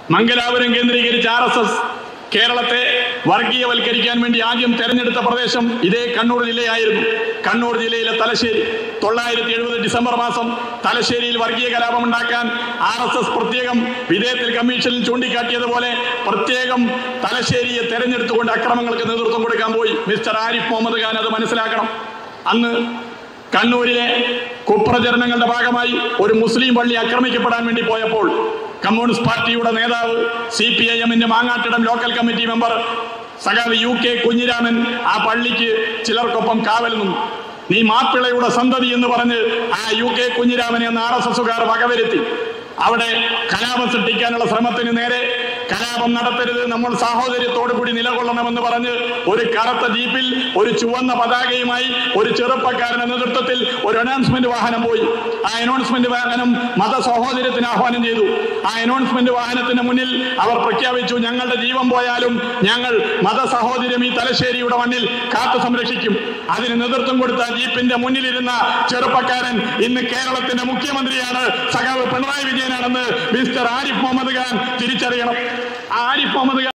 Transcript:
മംഗലാപുരം കേന്ദ്രീകരിച്ച് R S S കേരളത്തെ വർഗീയവൽക്കരിക്കാൻ വേണ്ടി ആദ്യം തെരഞ്ഞെടുത്ത പ്രദേശം ഇതേ കണ്ണൂർ ജില്ലയായിരുന്നു കണ്ണൂർ ജില്ലയിലെ തലശ്ശേരി തൊള്ളായിരത്തി എഴുപത് ഡിസംബർ മാസം തലശ്ശേരിയിൽ വർഗീയ കലാപമുണ്ടാക്കാൻ ആർ എസ് എസ് പ്രത്യേകം വിധേയത്തിൽ കമ്മീഷനിൽ ചൂണ്ടിക്കാട്ടിയതുപോലെ പ്രത്യേകം തലശ്ശേരിയെ തെരഞ്ഞെടുത്തുകൊണ്ട് അക്രമങ്ങൾക്ക് നേതൃത്വം കൊടുക്കാൻ പോയി മിസ്റ്റർ ആരിഫ് മുഹമ്മദ് ഖാൻ അത് മനസ്സിലാക്കണം അന്ന് കണ്ണൂരിലെ കുപ്രചരണങ്ങളുടെ ഭാഗമായി ഒരു മുസ്ലിം പള്ളി ആക്രമിക്കപ്പെടാൻ വേണ്ടി പോയപ്പോൾ കമ്മ്യൂണിസ്റ്റ് പാർട്ടിയുടെ നേതാവ് സി പി ഐ എമ്മിന്റെ മാങ്ങാട്ടിടം ലോക്കൽ കമ്മിറ്റി മെമ്പർ സഖാവ് യു കെ കുഞ്ഞിരാമൻ ആ പള്ളിക്ക് ചിലർക്കൊപ്പം കാവൽ നിന്നു നീ മാപ്പിളയുടെ സന്തതി എന്ന് പറഞ്ഞ് ആ യു കെ കുഞ്ഞിരാമനെ എന്ന ആർ എസ് എസുകാർ വകവരുത്തി അവിടെ കലാപം സൃഷ്ടിക്കാനുള്ള ശ്രമത്തിന് നേരെ കലാപം നടത്തരുത് നമ്മൾ സാഹോദര്യത്തോടു കൂടി നിലകൊള്ളണമെന്ന് പറഞ്ഞ് ഒരു കറുത്ത ജീപ്പിൽ ഒരു ചുവന്ന പതാകയുമായി ഒരു ചെറുപ്പക്കാരന്റെ നേതൃത്വത്തിൽ ഒരു അനൗൺസ്മെന്റ് വാഹനം പോയി ആ അനൗൺസ്മെന്റ് വാഹനം മത സഹോദര്യത്തിന് ആഹ്വാനം ചെയ്തു ആ അനൗൺസ്മെന്റ് വാഹനത്തിന് മുന്നിൽ അവർ പ്രഖ്യാപിച്ചു ഞങ്ങളുടെ ജീവൻ പോയാലും ഞങ്ങൾ മത സഹോദര്യം ഈ തലശ്ശേരിയുടെ മണ്ണിൽ കാത്തു സംരക്ഷിക്കും അതിന് നേതൃത്വം കൊടുത്ത ജീപ്പിന്റെ മുന്നിലിരുന്ന ചെറുപ്പക്കാരൻ ഇന്ന് കേരളത്തിന്റെ മുഖ്യമന്ത്രിയാണ് സഖാവ് പിണറായി വിജയനാണെന്ന് മിസ്റ്റർ ആരിഫ് മുഹമ്മദ് ഖാൻ തിരിച്ചറിയണം ആ ആരിഫ് മുഹമ്മദ് ഖാൻ